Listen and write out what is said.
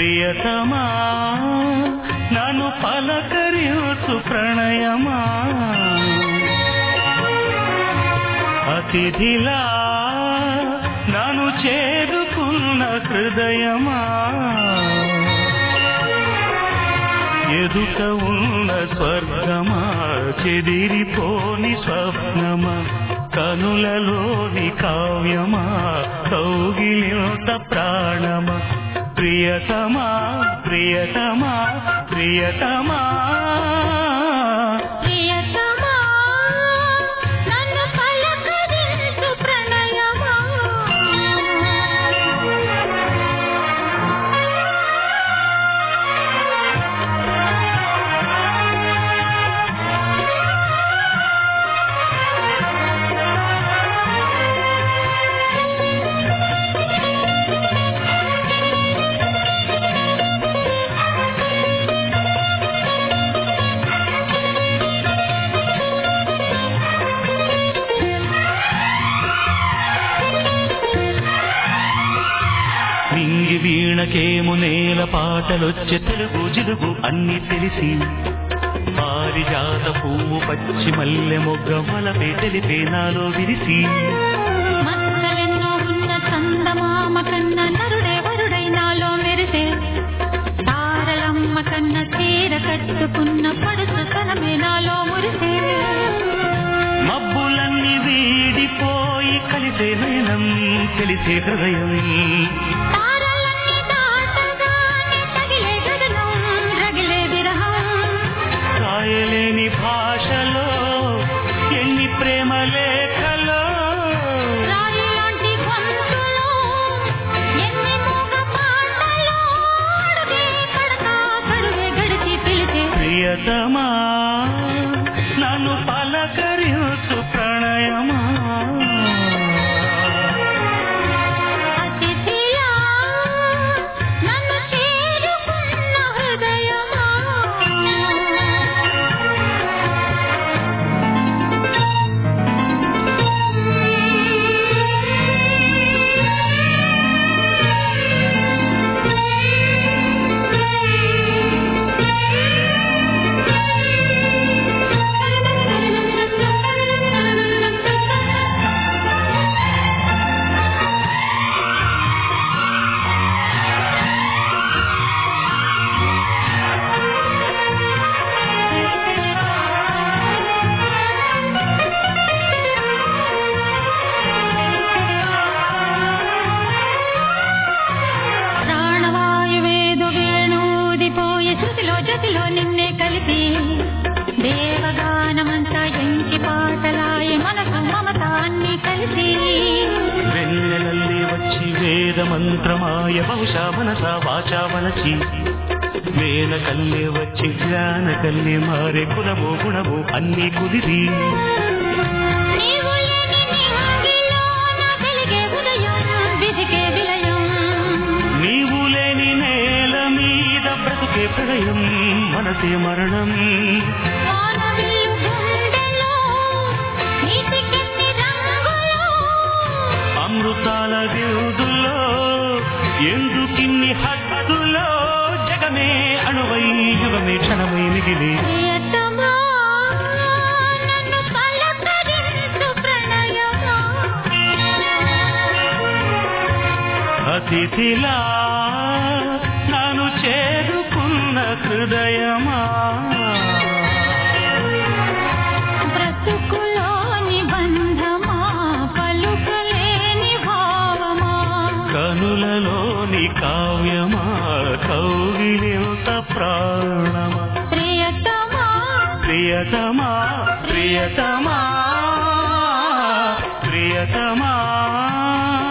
ప్రియతమా నన్ను పలకరించు ప్రణయమా అతిథిలా నన్ను చేరుకున్న హృదయమా ఎదుట ఉన్న స్వర్గమా చెదిరిపోని స్వప్నమా కనులలోని కావ్యమా కౌగిలింత ప్రాణమా ప్రియతమా ప్రియతమా ప్రియతమా ప్రియతమా నన్ను పలకరించు ప్రణయమా నింగి వీణకేము నేల పాటలొచ్చే తెలుగు జిలుగు అన్ని తెలిసి పారిజాత పువ్వు పచ్చి మల్లె మొగ్గ వలపే తెలిపే నాలో విరిసి మచ్చలెన్నో ఉన్న చందమామ కన్న నరుడే వరుడై నాలో మెరిసే తారలమ్మ కన్న చీర కట్టుకున్న పడుచు తనమే నాలో మురిసే మబ్బులన్నీ వీడిపోయి కలిసే నయనం తెలిసే హృదయం తారలన్నీ దాటగానే తగిలే గగనం రగిలే విరహం రాయలేని భాషలో ఎన్ని ప్రేమ లేఖలో రాయిలాంటి గొంతులో ఎన్ని మూగ పాటలో అడుగే పడతా కరువే గడిచి పిలిచే ప్రియతమా నన్ను పలకరించు ప్రణయమా అతిథిలా నన్ను చేరుకున్న హృదయమా ప్రాణవాయువేదో వేణూదిపోయే శృతిలో జతిలో నిన్నే కలిపి దేవగానమంతా ఎంకి పాటలాయే మనసు మమత అన్ని కలిసి వెన్నెలల్లి వచ్చి వేద మంత్రమాయ బహుశా మనస వాచా వలచి వేల కల్లే వచ్చి జ్ఞాన కల్లే మారే కులము గుణము అన్ని కుదిరి నీవు లేని నింగిలోన వెలిగే ఉదయం విధికే విలయం నీవు లేని నేల మీద బ్రతుకే ప్రళయం మనసే మరణం వానవిల్లు గుండెలో నీటికెన్ని రంగులో అమృతాల విరుదులో ఎందుకిన్ని హద్దులో జగమే అణువై యుగమే క్షణమై మిగిలి ప్రియతమా నన్ను పలకరించు ప్రణయమా అతిథిలా నన్ను చేరుకున్న హృదయమా బ్రతుకులోని బంధమా పలుకలేని భావమా కనులలోని కావ్యమా కౌగిలింత ప్రాణమా ప్రియతమా ప్రియతమా ప్రియతమా ప్రియతమా